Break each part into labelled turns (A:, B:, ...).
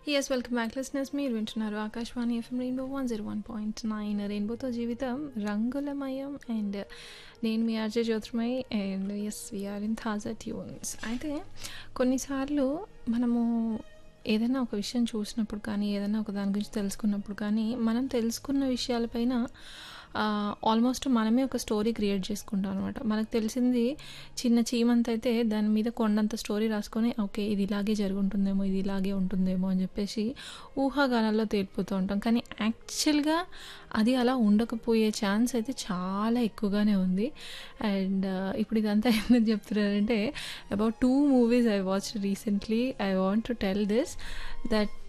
A: yes welcome back listeners మీరు వింటున్నారు Akashvani FM rainbow one zero one point nine రెయిన్బోతో జీవితం రంగులమయం అండ్ నేను మీ RJ Jyotirmay and as we are in Taaza tunes అయితే కొన్నిసార్లు మనము ఏదైనా ఒక విషయం చూసినప్పుడు కానీ ఏదైనా ఒక దాని గురించి తెలుసుకున్నప్పుడు కానీ మనం తెలుసుకున్న విషయాలపైన ఆల్మోస్ట్ మనమే ఒక స్టోరీ క్రియేట్ చేసుకుంటాం అనమాట మనకు తెలిసింది చిన్న చీమంత అయితే దాని మీద కొండంత స్టోరీ రాసుకొని ఓకే ఇది ఇలాగే జరుగుంటుందేమో ఇది ఇలాగే ఉంటుందేమో అని చెప్పేసి ఊహాగానాల్లో తేలిపోతూ ఉంటాం కానీ యాక్చువల్గా అది అలా ఉండకపోయే ఛాన్స్ అయితే చాలా ఎక్కువగానే ఉంది అండ్ ఇప్పుడు ఇదంతా ఎందుకు చెప్తున్నారంటే about two movies I watch recently I want to tell this that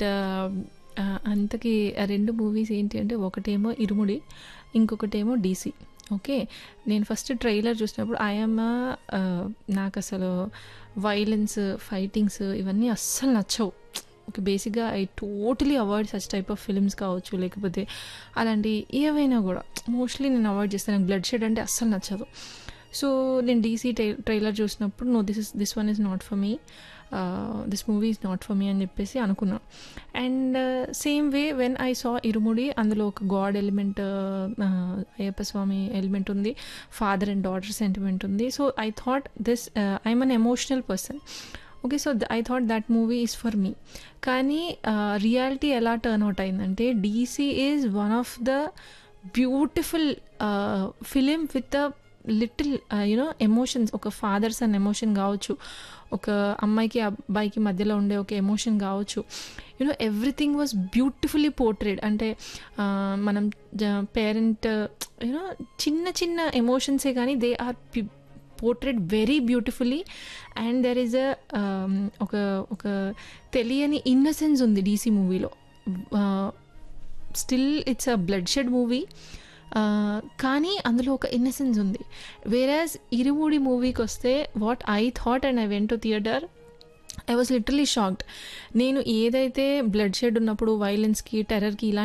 A: అంతకి ఆ రెండు మూవీస్ ఏంటి అంటే ఒకటేమో ఇరుముడి ఇంకొకటేమో డీసీ ఓకే నేను ఫస్ట్ ట్రైలర్ చూసినప్పుడు ఐఎమ్ నాకు అసలు వైలెన్స్ ఫైటింగ్స్ ఇవన్నీ అస్సలు నచ్చవు ఓకే బేసిక్గా I totally avoid such type of films కావచ్చు లేకపోతే అలాంటి ఏవైనా కూడా మోస్ట్లీ నేను అవాయిడ్ చేస్తాను నాకు బ్లడ్ షెడ్ అంటే అస్సలు నచ్చదు సో నేను డీసీ ట్రై ట్రైలర్ చూసినప్పుడు no this is this one is not for me this movie is not for me అని చెప్పేసి అనుకున్నాను and same way when I saw Irumudi అందులో ఒక god element Ayyappa Swamy element ఉంది ఫాదర్ అండ్ డాటర్ సెంటిమెంట్ ఉంది so I thought this I'm an emotional person okay so I thought that movie is for me కానీ reality ఎలా turn out అయిందంటే DC is one of the beautiful film with a little you know emotions ఒక fathers and emotion కావచ్చు ఒక అమ్మాయికి అబ్బాయికి మధ్యలో ఉండే ఒక ఎమోషన్ కావచ్చు you know everything was beautifully portrayed అంటే మనం పేరెంట్ యూనో చిన్న చిన్న ఎమోషన్సే కానీ they are portrayed very beautifully and there is a ఒక ఒక తెలియని ఇన్నసెన్స్ ఉంది డీసీ మూవీలో still it's a bloodshed movie కానీ అందులో ఒక ఇన్నసెన్స్ ఉంది వేరాజ్ ఇరుముడి మూవీకి వస్తే what I thought and I went to theatre I was literally shocked నేను ఏదైతే బ్లడ్ షెడ్ ఉన్నప్పుడు వైలెన్స్కి టెర్రర్కి ఇలా